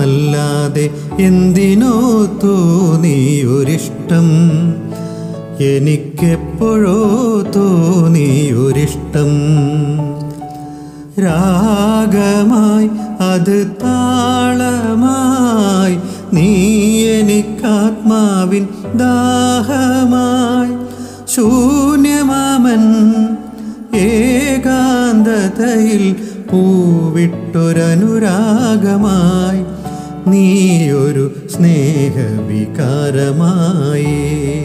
അല്ലാതെ എന്തിനോ തോന്നിയൊരിഷ്ടം എനിക്കെപ്പോഴോ തോന്നിയൊരിഷ്ടം രാഗമായി അത് താളമായി നീ എനിക്കാത്മാവിൻ ദാഹമായി ശൂന്യമാമൻ ഏകാന്തതയിൽ പൂവിട്ടൊരനുരാഗമായി നീയൊരു സ്നേഹവികാരമായി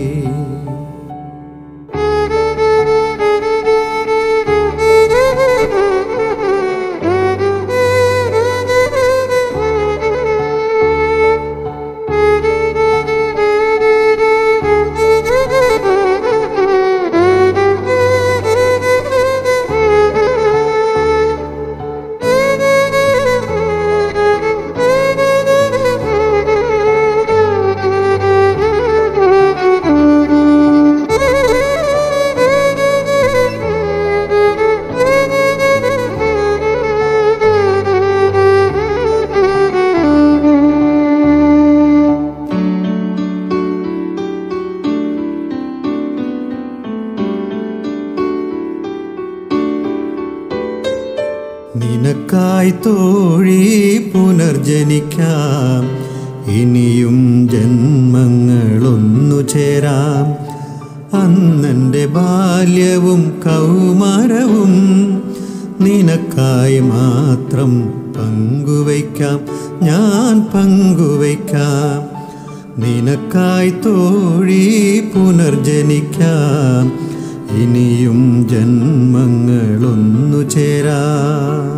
നിനക്കായി തോഴി പുനർജനിക്കാം ഇനിയും ജന്മങ്ങളൊന്നു ചേരാം അന്നെൻ്റെ ബാല്യവും കൗമാരവും നിനക്കായി മാത്രം പങ്കുവയ്ക്കാം ഞാൻ പങ്കുവയ്ക്കാം നിനക്കായി തോഴി പുനർജനിക്കാം ഇനിയും ജന്മങ്ങളൊന്നു ചേരാം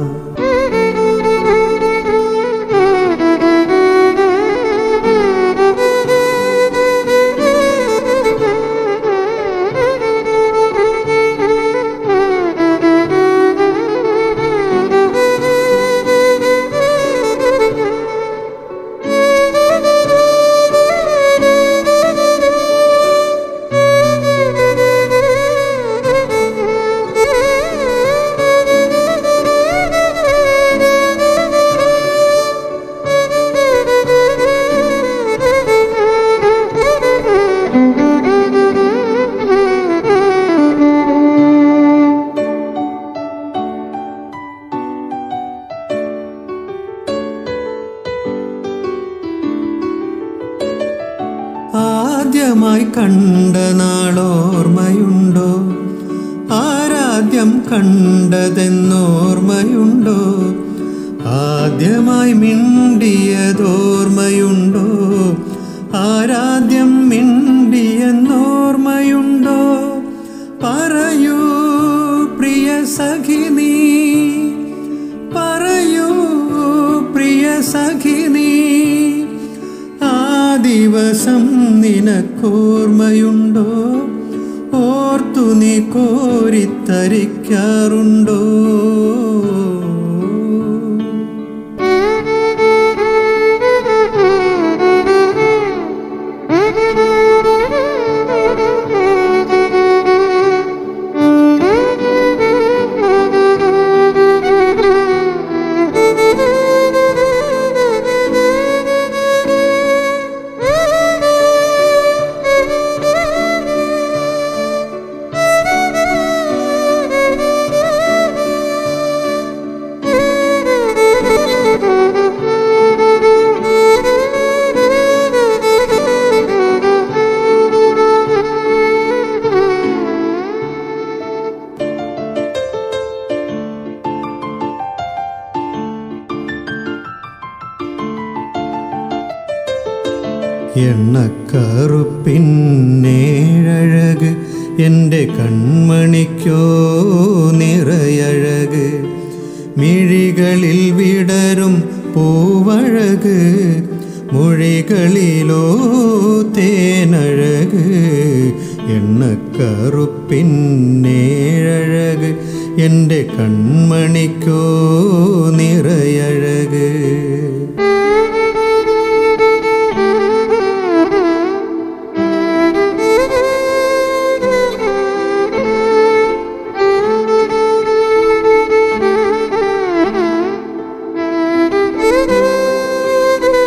ആദ്യമായി കണ്ട നാളോർമ്മയുണ്ടോ ആരാദ്യം കണ്ടതെന്നോർമ്മയുണ്ടോ ആദ്യമായി മിണ്ടിയതോർമ്മയുണ്ടോ ആരാദ്യം മിണ്ടിയെന്നോർമ്മയുണ്ടോ പറയൂ പ്രിയ സഖി നീ പറയൂ പ്രിയ സഖി നീ ആ ദിവസം നിനക്കോർമ്മയുണ്ടോ ഓർത്തു നീ കോരിത്തരിക്കാറുണ്ടോ എണ്ണക്കറുപ്പിന്നേഴഴക് എൻ്റെ കൺമണിക്കോ നിറയഴക് മിഴികളിൽ വിടരും പൂവഴക് മൊഴികളിലോ തേനഴക് എണ്ണക്കറുപ്പിന്നേഴഴക് എൻ്റെ കൺമണിക്കോ നിറയഴക് Thank you.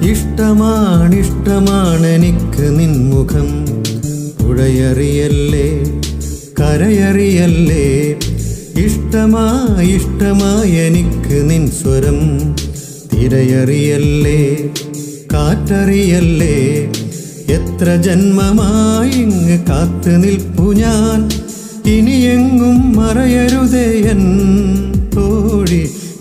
ഇഷ്ടമാണിഷ്ടമാണെനിക്ക് നിൻമുഖം പുഴയറിയല്ലേ കരയറിയല്ലേ ഇഷ്ടമായിഷ്ടമായെനിക്ക് നിൻ സ്വരം തിരയറിയല്ലേ കാറ്ററിയല്ലേ എത്ര ജന്മമായിങ്ങ് കാത്തു നിൽപ്പു ഞാൻ ഇനിയെങ്ങും മറയരുതേ എൻ തോഴി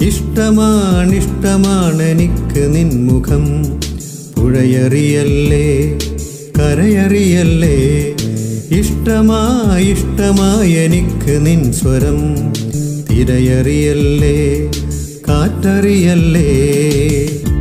ഇഷ്ടമാണിഷ്ടമാണെനിക്ക് നിൻമുഖം പുഴയറിയല്ലേ കരയറിയല്ലേ ഇഷ്ടമായിഷ്ടമായെനിക്ക് നിൻ സ്വരം തിരയറിയല്ലേ കാറ്ററിയല്ലേ